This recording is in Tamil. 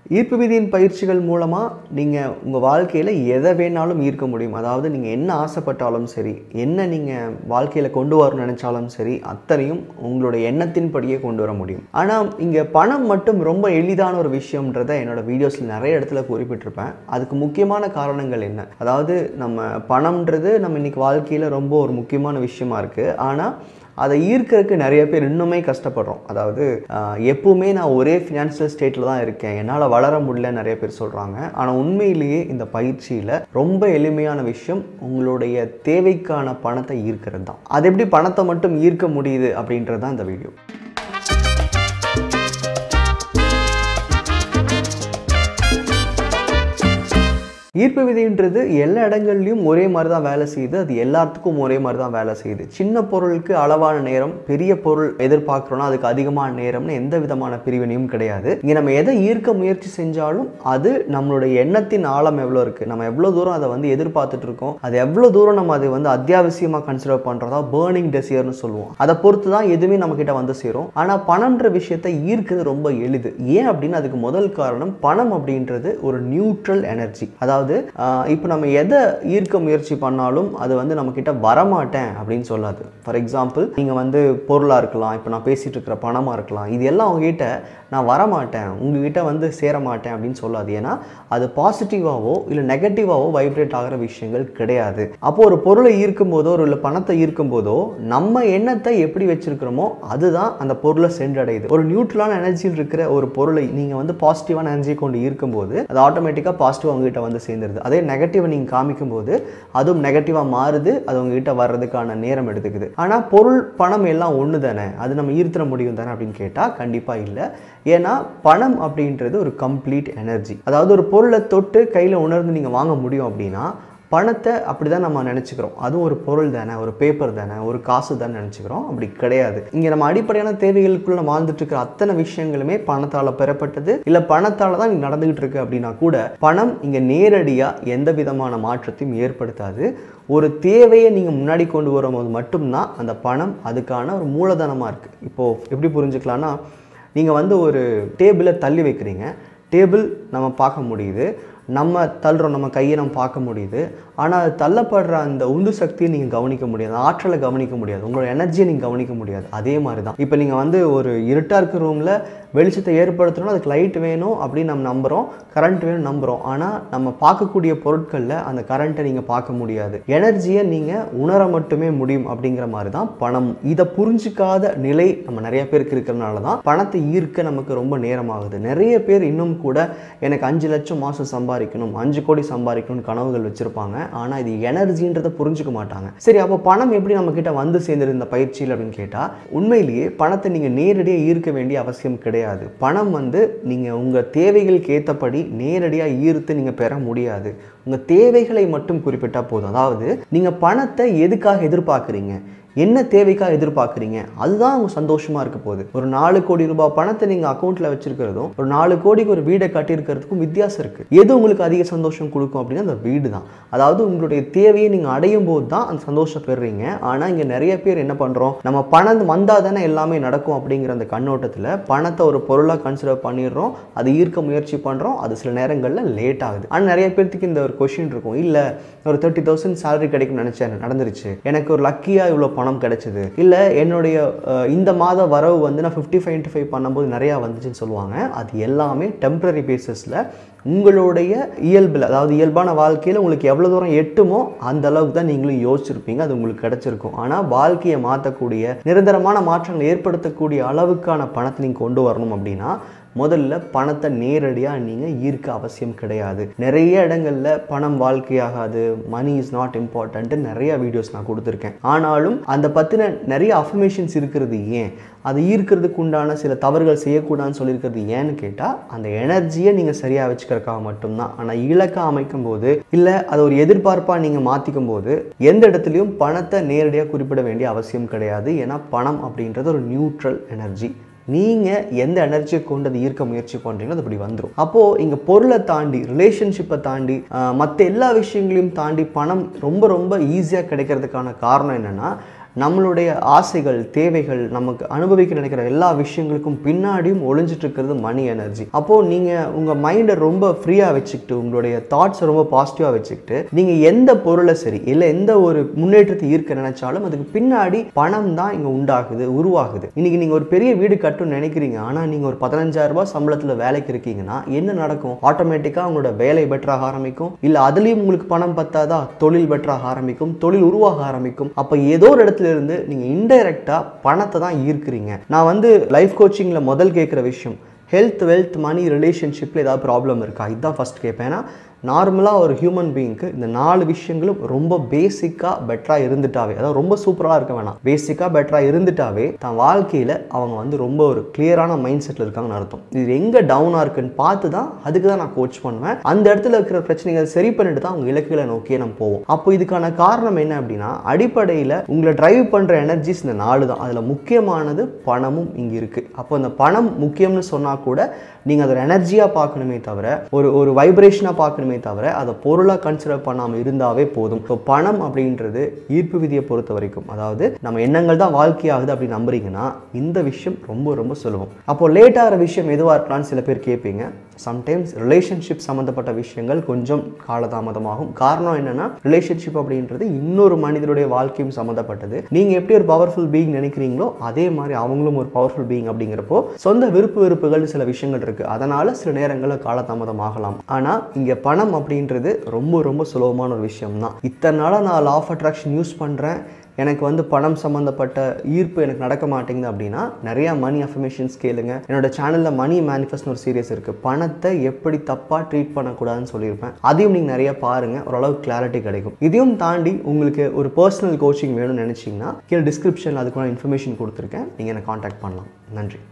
ஈர்ப்பு விதியின் பயிற்சிகள் மூலமாக நீங்கள் உங்கள் வாழ்க்கையில் எதை வேணாலும் ஈர்க்க முடியும் அதாவது நீங்கள் என்ன ஆசைப்பட்டாலும் சரி என்ன நீங்கள் வாழ்க்கையில் கொண்டு வரணும்னு நினச்சாலும் சரி அத்தனையும் உங்களுடைய எண்ணத்தின்படியே கொண்டு வர முடியும் ஆனால் இங்கே பணம் மட்டும் ரொம்ப எளிதான ஒரு விஷயம்ன்றதை என்னோட வீடியோஸில் நிறைய இடத்துல குறிப்பிட்டிருப்பேன் அதுக்கு முக்கியமான காரணங்கள் என்ன அதாவது நம்ம பணம்ன்றது நம்ம இன்னைக்கு வாழ்க்கையில் ரொம்ப ஒரு முக்கியமான விஷயமா இருக்குது ஆனால் அதை ஈர்க்கறதுக்கு நிறைய பேர் இன்னுமே கஷ்டப்படுறோம் அதாவது ஆஹ், எப்பவுமே நான் ஒரே ஃபினான்ஷியல் ஸ்டேட்டில் தான் இருக்கேன் என்னால் வளர முடியல நிறைய பேர் சொல்கிறாங்க ஆனால் உண்மையிலேயே இந்த பயிற்சியில் ரொம்ப எளிமையான விஷயம் உங்களுடைய தேவைக்கான பணத்தை ஈர்க்கிறது தான் அது எப்படி பணத்தை மட்டும் ஈர்க்க முடியுது அப்படின்றது தான் இந்த வீடியோ ஈர்ப்பு விதின்றது எல்லா இடங்கள்லையும் ஒரே மாதிரி தான் வேலை செய்யுது அது எல்லாத்துக்கும் ஒரே மாதிரி தான் வேலை செய்யுது சின்ன பொருளுக்கு அளவான நேரம் பெரிய பொருள் எதிர்பார்க்குறோன்னா அதுக்கு அதிகமான நேரம்னு எந்த விதமான பிரிவினையும் கிடையாது இங்கே நம்ம எதை ஈர்க்க முயற்சி செஞ்சாலும் அது நம்மளுடைய எண்ணத்தின் ஆழம் எவ்வளோ இருக்குது நம்ம எவ்வளோ தூரம் அதை வந்து எதிர்பார்த்துட்டு இருக்கோம் அது எவ்வளோ தூரம் நம்ம அதை வந்து அத்தியாவசியமாக கன்சிடர் பண்ணுறதா பேர்னிங் டெசியர்னு சொல்லுவோம் அதை பொறுத்து தான் எதுவுமே நம்ம கிட்ட வந்து சேரும் ஆனால் பணம்ன்ற விஷயத்தை ஈர்க்கிறது ரொம்ப எளிது ஏன் அப்படின்னு அதுக்கு முதல் காரணம் பணம் அப்படின்றது ஒரு நியூட்ரல் எனர்ஜி அதாவது இப்போ நம்ம எதை ஈர்க்க முயற்சி பண்ணாலும் அது வந்து நம்ம கிட்ட வரமாட்டேன் அப்படின்னு சொல்லாது ஃபார் எக்ஸாம்பிள் நீங்கள் வந்து பொருளாக இருக்கலாம் இப்போ நான் பேசிட்டு இருக்கிற பணமாக இருக்கலாம் இது எல்லாம் உங்ககிட்ட நான் வரமாட்டேன் உங்ககிட்ட வந்து சேர மாட்டேன் அப்படின்னு சொல்லாது ஏன்னா அது பாசிட்டிவாவோ இல்லை நெகட்டிவாவோ வைப்ரேட் ஆகிற விஷயங்கள் கிடையாது அப்போ ஒரு பொருளை ஈர்க்கும் போதோ இல்லை பணத்தை ஈர்க்கும் போதோ நம்ம எண்ணத்தை எப்படி வச்சிருக்கிறோமோ அதுதான் அந்த பொருளை சென்றடையுது ஒரு நியூட்ரலான எனர்ஜியில் இருக்கிற ஒரு பொருளை நீங்கள் வந்து பாசிட்டிவான எனர்ஜி கொண்டு ஈர்க்கும்போது அது ஆட்டோமேட்டிக்காக பாசிட்டிவ் உங்ககிட்ட வந்து சேர்ந்துருது அதே நெகட்டிவை நீங்கள் காமிக்கும் போது அதுவும் நெகட்டிவாக மாறுது அது உங்ககிட்ட வர்றதுக்கான நேரம் எடுத்துக்குது ஆனால் பொருள் பணம் எல்லாம் ஒன்று தானே அது நம்ம ஈர்த்திட முடியும் தானே அப்படின்னு கேட்டால் கண்டிப்பாக இல்லை ஏன்னா பணம் அப்படின்றது ஒரு கம்ப்ளீட் எனர்ஜி அதாவது ஒரு பொருளை தொட்டு கையில் உணர்ந்து நீங்கள் வாங்க முடியும் அப்படின்னா பணத்தை அப்படி தான் நம்ம நினச்சிக்கிறோம் அதுவும் ஒரு பொருள் தானே ஒரு பேப்பர் தானே ஒரு காசு தானே நினச்சிக்கிறோம் அப்படி கிடையாது இங்கே நம்ம அடிப்படையான தேவைகளுக்குள்ள நம்ம வாழ்ந்துட்டு இருக்கிற அத்தனை விஷயங்களுமே பணத்தால் பெறப்பட்டது இல்லை பணத்தால் தான் இங்கே நடந்துகிட்டு இருக்கு அப்படின்னா கூட பணம் இங்கே நேரடியாக எந்த விதமான மாற்றத்தையும் ஏற்படுத்தாது ஒரு தேவையை நீங்கள் முன்னாடி கொண்டு வரும்போது மட்டும்தான் அந்த பணம் அதுக்கான ஒரு மூலதனமாக இருக்குது இப்போது எப்படி புரிஞ்சுக்கலாம்னா நீங்கள் வந்து ஒரு டேபிளை தள்ளி வைக்கிறீங்க டேபிள் நம்ம பார்க்க முடியுது நம்ம தள்ளுறோம் நம்ம கையை நம்ம பார்க்க முடியுது ஆனால் அது தள்ளப்படுற அந்த உந்து சக்தியை நீங்கள் கவனிக்க முடியாது அந்த ஆற்றலை கவனிக்க முடியாது உங்களோட எனர்ஜியை நீங்கள் கவனிக்க முடியாது அதே மாதிரி தான் இப்போ நீங்கள் வந்து ஒரு இருட்டாக இருக்கிற ரூமில் வெளிச்சத்தை ஏற்படுத்தணும் அதுக்கு லைட் வேணும் அப்படின்னு நம்ம நம்புகிறோம் கரண்ட் வேணும் நம்புகிறோம் ஆனால் நம்ம பார்க்கக்கூடிய பொருட்களில் அந்த கரண்ட்டை நீங்கள் பார்க்க முடியாது எனர்ஜியை நீங்கள் உணர மட்டுமே முடியும் அப்படிங்கிற மாதிரி தான் பணம் இதை புரிஞ்சிக்காத நிலை நம்ம நிறைய பேருக்கு இருக்கிறதுனால தான் பணத்தை ஈர்க்க நமக்கு ரொம்ப நேரம் ஆகுது நிறைய பேர் இன்னும் கூட எனக்கு அஞ்சு லட்சம் மாதம் சம்பாதிக்கணும் அஞ்சு கோடி சம்பாதிக்கணும்னு கனவுகள் வச்சுருப்பாங்க ஆனால் இது எனர்ஜின்றதை புரிஞ்சுக்க மாட்டாங்க சரி அப்போ பணம் எப்படி நம்ம கிட்ட வந்து சேர்ந்துரு இந்த பயிற்சியில் அப்படின்னு கேட்டால் உண்மையிலேயே பணத்தை நீங்கள் நேரடியாக ஈர்க்க வேண்டிய அவசியம் கிடையாது பணம் வந்து நீங்கள் உங்கள் தேவைகளுக்கு ஏற்றபடி நேரடியாக ஈர்த்து நீங்கள் பெற முடியாது உங்கள் தேவைகளை மட்டும் குறிப்பிட்டால் போதும் அதாவது நீங்கள் பணத்தை எதுக்காக எதிர்பார்க்குறீங்க என்ன தேவைக்காக எதிர்பார்க்குறீங்க அதுதான் அவங்க சந்தோஷமாக இருக்க போகுது ஒரு நாலு கோடி ரூபாய் பணத்தை நீங்கள் அக்கௌண்ட்டில் வச்சிருக்கிறதும் ஒரு நாலு கோடிக்கு ஒரு வீடை கட்டியிருக்கிறதுக்கும் வித்தியாசம் இருக்குது எது உங்களுக்கு அதிக சந்தோஷம் கொடுக்கும் அப்படின்னா அந்த வீடு தான் அதாவது உங்களுடைய தேவையை நீங்கள் அடையும் போது தான் அந்த சந்தோஷம் பெறுறீங்க ஆனால் இங்கே நிறைய பேர் என்ன பண்ணுறோம் நம்ம பணம் வந்தால் தானே எல்லாமே நடக்கும் அப்படிங்கிற அந்த கண்ணோட்டத்தில் பணத்தை ஒரு பொருளாக கன்சிடர் பண்ணிடுறோம் அதை ஈர்க்க முயற்சி பண்ணுறோம் அது சில நேரங்களில் லேட் ஆகுது ஆனால் நிறைய பேர்த்துக்கு இந்த ஒரு கொஷின் இருக்கும் இல்லை ஒரு தேர்ட்டி தௌசண்ட் சேலரி கிடைக்கும்னு நினச்சேன் நடந்துருச்சு எனக்கு ஒரு லக்கியாக இவ்வளோ பணம் கிடைச்சது இல்லை என்னுடைய அஹ், இந்த மாத வரவு வந்து நான் ஃபிஃப்டி ஃபைவ் இன்ட்டு ஃபைவ் பண்ணும்போது நிறையா வந்துச்சுன்னு சொல்லுவாங்க அது எல்லாமே டெம்பரரி பேசிஸில் உங்களுடைய இயல்பில் அதாவது இயல்பான வாழ்க்கையில் உங்களுக்கு எவ்வளோ தூரம் எட்டுமோ அந்த அளவுக்கு தான் நீங்களும் யோசிச்சிருப்பீங்க அது உங்களுக்கு கிடைச்சிருக்கும் ஆனால் வாழ்க்கையை மாற்றக்கூடிய நிரந்தரமான மாற்றங்களை ஏற்படுத்தக்கூடிய அளவுக்கான பணத்தை நீங்கள் கொண்டு வரணும் அப்படின்னா முதல்ல பணத்தை நேரடியாக நீங்கள் ஈர்க்க அவசியம் கிடையாது நிறைய இடங்களில் பணம் வாழ்க்கையாகாது மணி இஸ் நாட் இம்பார்ட்டன்ட்டு நிறைய வீடியோஸ் நான் கொடுத்துருக்கேன் ஆனாலும் அந்த பற்றின நிறைய அஃபர்மேஷன்ஸ் இருக்கிறது ஏன் அதை ஈர்க்கிறதுக்கு உண்டான சில தவறுகள் செய்யக்கூடாதுன்னு சொல்லியிருக்கிறது ஏன்னு கேட்டால் அந்த எனர்ஜியை நீங்கள் சரியாக வச்சுக்கிறதுக்காக மட்டும்தான் ஆனால் இலக்கை அமைக்கும் போது இல்லை அதை ஒரு எதிர்பார்ப்பாக நீங்கள் மாற்றிக்கும் போது எந்த இடத்துலையும் பணத்தை நேரடியாக குறிப்பிட வேண்டிய அவசியம் கிடையாது ஏன்னா பணம் அப்படின்றது ஒரு நியூட்ரல் எனர்ஜி நீங்கள் எந்த எனர்ஜியை கொண்டு அதை ஈர்க்க முயற்சி பண்ணுறீங்களோ அது அப்படி வந்துடும் அப்போது இங்கே பொருளை தாண்டி ரிலேஷன்ஷிப்பை தாண்டி மற்ற எல்லா விஷயங்களையும் தாண்டி பணம் ரொம்ப ரொம்ப ஈஸியாக கிடைக்கிறதுக்கான காரணம் என்னென்னா நம்மளுடைய ஆசைகள் தேவைகள் நமக்கு அனுபவிக்க நினைக்கிற எல்லா விஷயங்களுக்கும் பின்னாடியும் ஒளிஞ்சிட்டு இருக்கிறது மணி எனர்ஜி அப்போது நீங்கள் உங்கள் மைண்டை ரொம்ப ஃப்ரீயாக வச்சுக்கிட்டு உங்களுடைய தாட்ஸை ரொம்ப பாசிட்டிவாக வச்சுக்கிட்டு நீங்கள் எந்த பொருளை சரி இல்லை எந்த ஒரு முன்னேற்றத்தை ஈர்க்க நினைச்சாலும் அதுக்கு பின்னாடி பணம் தான் இங்கே உண்டாகுது உருவாகுது இன்னைக்கு நீங்கள் ஒரு பெரிய வீடு கட்டணும்னு நினைக்கிறீங்க ஆனால் நீங்கள் ஒரு பதினஞ்சாயிரம் ரூபாய் சம்பளத்தில் வேலைக்கு இருக்கீங்கன்னா என்ன நடக்கும் ஆட்டோமேட்டிக்காக உங்களோட வேலை பெட்டராக ஆரம்பிக்கும் இல்லை அதுலேயும் உங்களுக்கு பணம் பத்தாதா தொழில் பெட்டராக ஆரம்பிக்கும் தொழில் உருவாக ஆரம்பிக்கும் அப்போ ஏதோ ஒரு இடத்துல இருந்து நீங்கள் இன்டைரக்டாக பணத்தை தான் ஈர்க்கிறீங்க நான் வந்து லைஃப் கோச்சிங்கில் முதல் கேட்குற விஷயம் ஹெல்த் வெல்த் மணி ரிலேஷன்ஷிப்பில் ஏதாவது ப்ராப்ளம் இருக்கா இதுதான் ஃபஸ்ட் கேட்பேன் ஏன்னா நார்மலாக ஒரு ஹியூமன் பீயிங்க்கு இந்த நாலு விஷயங்களும் ரொம்ப பேசிக்காக பெட்டராக இருந்துட்டாவே அதாவது ரொம்ப சூப்பராக இருக்க வேணாம் பேசிக்காக பெட்டராக இருந்துட்டாவே தன் வாழ்க்கையில் அவங்க வந்து ரொம்ப ஒரு கிளியரான மைண்ட் செட்டில் இருக்காங்கன்னு அர்த்தம் இது எங்கே டவுனாக இருக்குன்னு பார்த்து தான் அதுக்கு தான் நான் கோச் பண்ணுவேன் அந்த இடத்துல இருக்கிற பிரச்சனைகள் சரி பண்ணிட்டு தான் அவங்க இலக்குகளை நோக்கியே நம்ம போவோம் அப்போ இதுக்கான காரணம் என்ன அப்படின்னா அடிப்படையில் உங்களை டிரைவ் பண்ணுற எனர்ஜிஸ் இந்த நாலு தான் அதில் முக்கியமானது பணமும் இங்கே இருக்குது அப்போ இந்த பணம் முக்கியம்னு சொன்னால் கூட நீங்கள் அதை எனர்ஜியாக பார்க்கணுமே தவிர ஒரு ஒரு வைப்ரேஷனாக பார்க்கணுமே தவிர அதை பொருளாக கன்சிடர் பண்ணாமல் இருந்தாவே போதும் ஸோ பணம் அப்படின்றது ஈர்ப்பு விதியை பொறுத்த வரைக்கும் அதாவது நம்ம எண்ணங்கள் தான் வாழ்க்கையாகுது அப்படி நம்புறீங்கன்னா இந்த விஷயம் ரொம்ப ரொம்ப சுலபம் அப்போ லேட் ஆகிற விஷயம் எதுவாக இருக்கலாம்னு சில பேர் கேட்பீங்க சம்டைம்ஸ் ரிலேஷன்ஷிப் சம்மந்தப்பட்ட விஷயங்கள் கொஞ்சம் காலதாமதமாகும் காரணம் என்னன்னா ரிலேஷன்ஷிப் அப்படின்றது இன்னொரு மனிதனுடைய வாழ்க்கையும் சம்மந்தப்பட்டது நீங்கள் எப்படி ஒரு பவர்ஃபுல் பீயிங் நினைக்கிறீங்களோ அதே மாதிரி அவங்களும் ஒரு பவர்ஃபுல் பீயிங் அப்படிங்கிறப்போ சொந்த விருப்பு வெறுப்புகள் சில விஷயங்கள் இருக்கு அதனால சில நேரங்களில் காலதாமதம் ஆகலாம் ஆனால் இங்கே பணம் அப்படின்றது ரொம்ப ரொம்ப சுலபமான ஒரு விஷயம் தான் இத்தனை நாளாக நான் லா ஆஃப் அட்ராக்ஷன் யூஸ் பண்ணுறேன் எனக்கு வந்து பணம் சம்மந்தப்பட்ட ஈர்ப்பு எனக்கு நடக்க மாட்டேங்குது அப்படின்னா நிறையா மணி அஃபர்மேஷன்ஸ் கேளுங்க என்னோட சேனலில் மணி மேனிஃபெஸ்ட்னு ஒரு சீரியஸ் இருக்குது பணத்தை எப்படி தப்பாக ட்ரீட் பண்ணக்கூடாதுன்னு சொல்லியிருப்பேன் அதையும் நீங்கள் நிறைய பாருங்கள் ஓரளவு கிளாரிட்டி கிடைக்கும் இதையும் தாண்டி உங்களுக்கு ஒரு பர்சனல் கோச்சிங் வேணும்னு நினச்சிங்கன்னா கீழே டிஸ்கிரிப்ஷனில் அதுக்கான இன்ஃபர்மேஷன் கொடுத்துருக்கேன் நீங்கள் என்னை காண்டாக்ட் பண்ணலாம் நன்றி